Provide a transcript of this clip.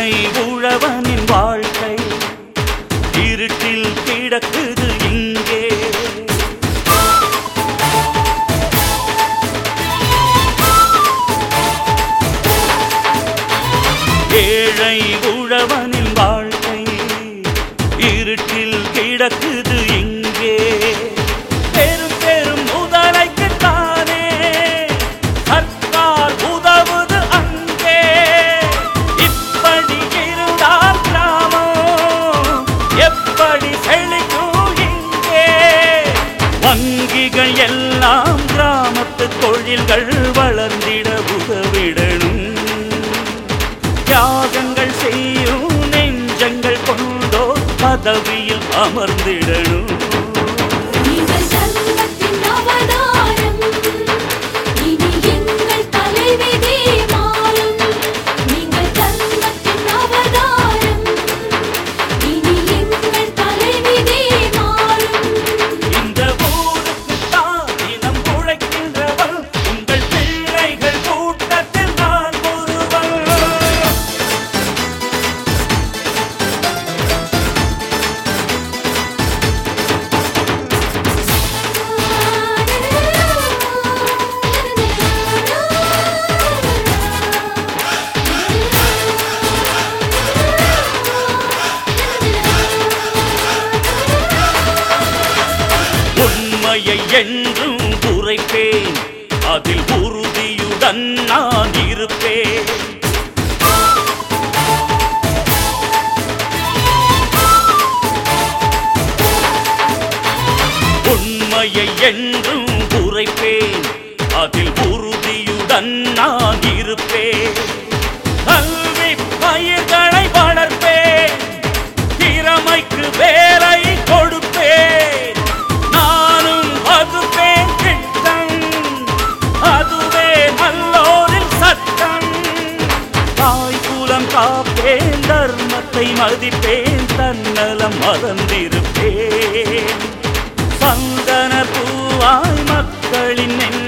ஏழை உழவனின் வாழ்க்கை இருட்டில் கிடக்குது இங்கே ஏழை உழவனின் வாழ்க்கை இருட்டில் கிடக்குது இங்கே பெரும் பெரும் முதலைக்குத்தானே சர்க்கார் உதவுது அங்கே இப்படி இருந்தால் கிராமம் எப்படி செழிக்கும் இங்கே வங்கிகள் எல்லாம் கிராமத்து தொழில்கள் வளர்ந்திட உதவிடணும் தியாகங்கள் செய்யும் நெஞ்சங்கள் கொண்டோ பதவியில் அமர்ந்திடணும் நீங்கள் சங்கத்தின் அவதாரம் இனி எங்கள் தலைவிதி மாறும் நீங்கள் சங்கத்தின் அவதாரம் இனி எங்கள் தலைவிதி மாறும் இந்த ஊருக்கு தான் தினம் உழைக்கின்றவள் உங்கள் பிள்ளைகள் கூட்டத்தில் நான் ஒருவன் உண்மையை என்றும் உரைப்பேன் அதில் உறுதியுடன் நான் இருப்பேன் உண்மையை என்றும் உரைப்பேன் அதில் உறுதியுடன் நான் இருப்பேன் கல்வி பயிர்களை வளர்ப்பேன் திறமைக்கு வேலை கொடுப்பேன் நானும் வகுப்பேன் திட்டம் அதுவே நல்லோரின் சட்டம் தாய் குலம் காப்பேன் தர்மத்தை மதிப்பேன் தன்னலம் மறந்திருப்பேன் சந்தன பூவாய் மக்களின் நெஞ்ச